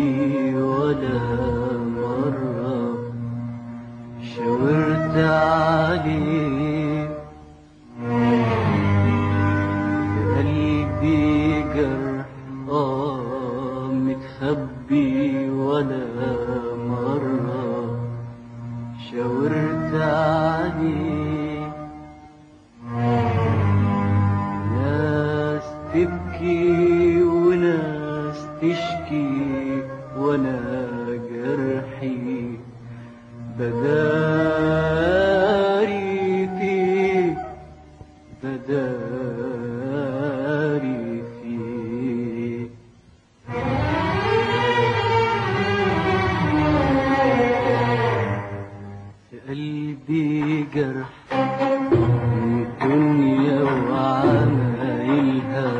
خبي ولا مرة شاورت عليه قلبي جرح آه متخبي ولا مرة شاورت عليه ناس تبكي وناس تشكي وانا جرحي بداري فيه بداري فيه في قلبي جرح الدنيا وعمايلها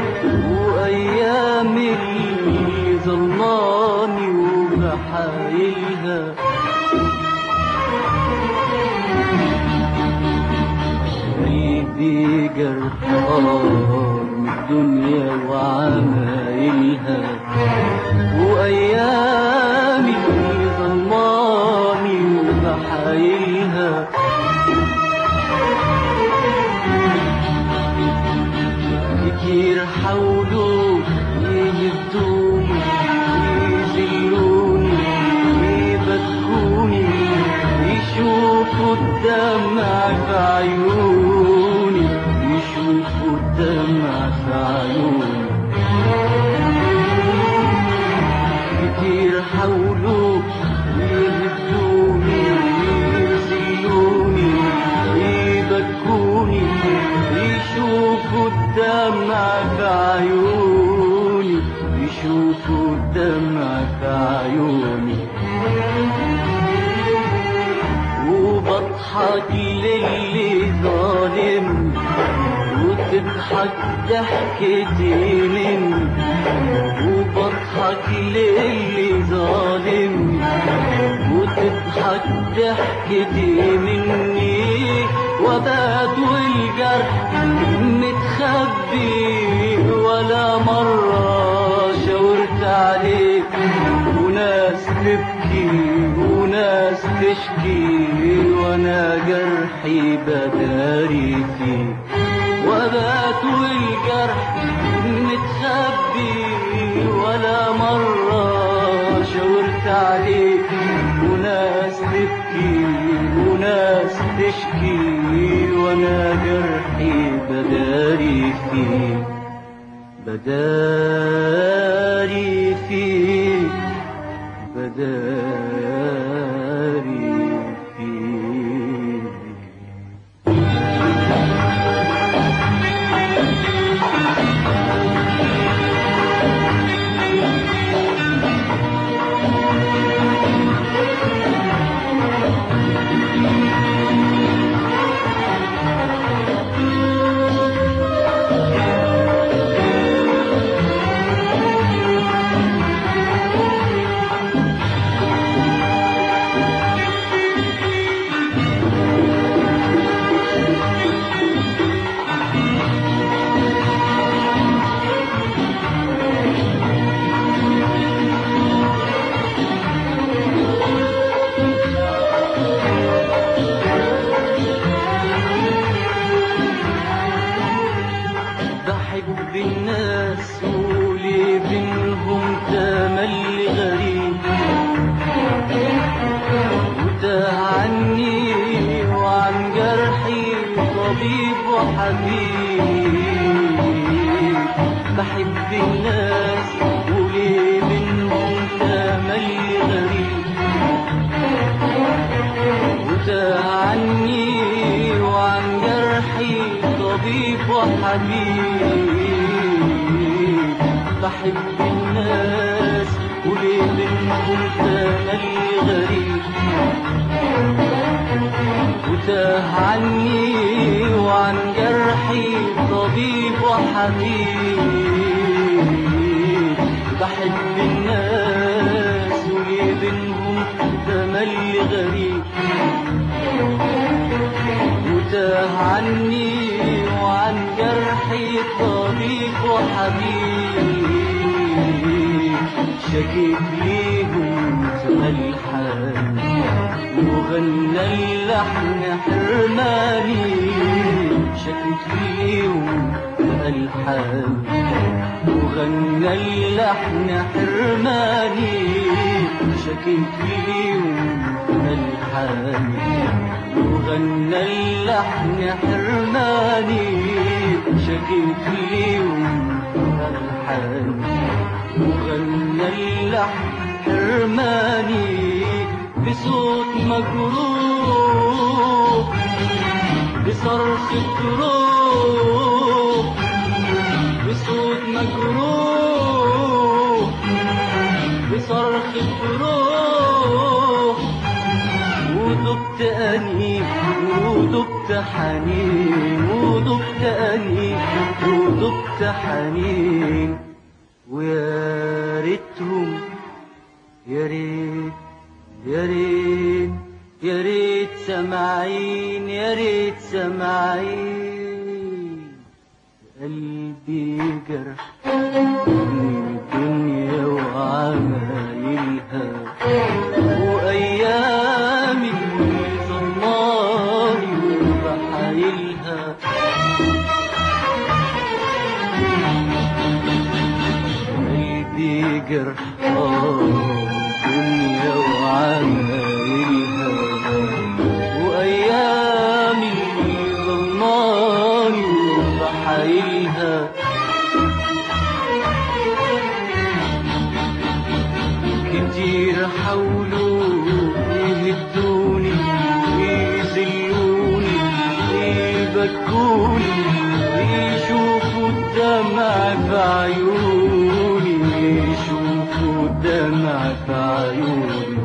وأيام اللي ظلماني وبحايلها قلبي جرح من الدنيا وعمايلها وأيامي اللي ظلماني وبحايلها كتير حاولوا يهدوني يذلوني يبكوني يشوفوا الدمع في عيوني يشوفوا الدمع في عيوني كتير حاولوا يهدوني يذلوني يبكوني يشوفوا الدمع في عيوني يشوفوا الدمع في عيوني وبضحك للي ظالم وتضحك ضحكتي مني وبضحك للي ظالم وتضحك ضحكتي مني وبات والجرح متخبي ولا مرة شاورت عليك وناس تبكي وناس تشكي وانا جرحي بداري فيه وبات والجرح متخبي ولا مرة شاورت عليك وناس تبكي وناس تشكي وانا جرحي بداري فيه بداري فيه بداري فيه بحب الناس ولي بينهم تملي غريب وتاه عني وعن جرحي طبيب وحبيب بحب الناس ولي بينهم تملي غريب وتاه عني وعن جرحي طبيب وحبيب بحب الناس وليه منهم تملي غريب وتاه عني وعن جرحي طبيب وحبيب بحب الناس وليه بينهم تملي غريب وتاه عني وعن جرحي طبيب وحبيب شكيت ليهم الحال وغنى اللحن حرماني شكيت ليهم الحال وغنى اللحن حرماني شكيت ليهم الحال وغنى اللحن حرماني شكيت ليهم الحال وغنى اللحن حرماني بصوت مجروح بصرخة روح بصوت مجروح بصرخة روح ودبت أنيب ودبت حنين ودبت أنيب ودبت حنين ويا ريتهم يا ريت يا ريت يا ريت سامعين يا ريت سامعين قلبي جرح من الدنيا وعمايلها وأيامي ظلماني وبحايلها قلبي جرح آه، الدنيا وعمايلها وأيامي ظلماني وبحايلها كتير حاولوا يهدوني ويذلوني ويبكوني ويشوفوا الدمع في عيوني ويشوفوا الدمع في عيوني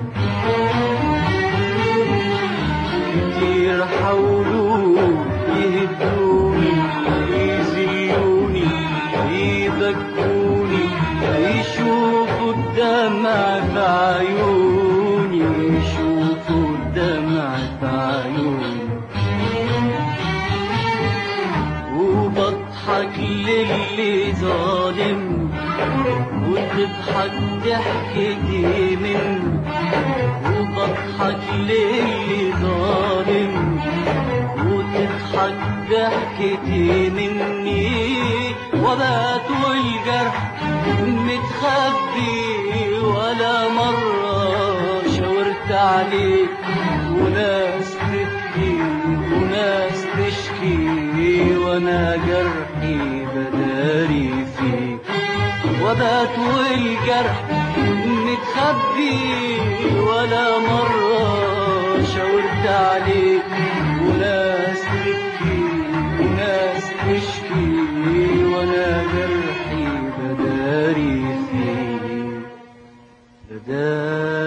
كتير حاولوا يهدوني ويذلوني ويبكوني ويشوفوا الدمع في عيوني ويشوفوا الدمع في عيوني وبضحك للي ظالم وتضحك ضحكتي منه وبضحك للي ظالم وتضحك ضحكتي مني وبات والجرح متخبي ولا مرة شاورت عليك وناس تبكي وناس تشكي وانا جرحي بداري فيك وبات والجرح متخبي ولا مرة شاورت عليك وناس تبكي وناس تشكي وانا جرحي بداري فيك بداري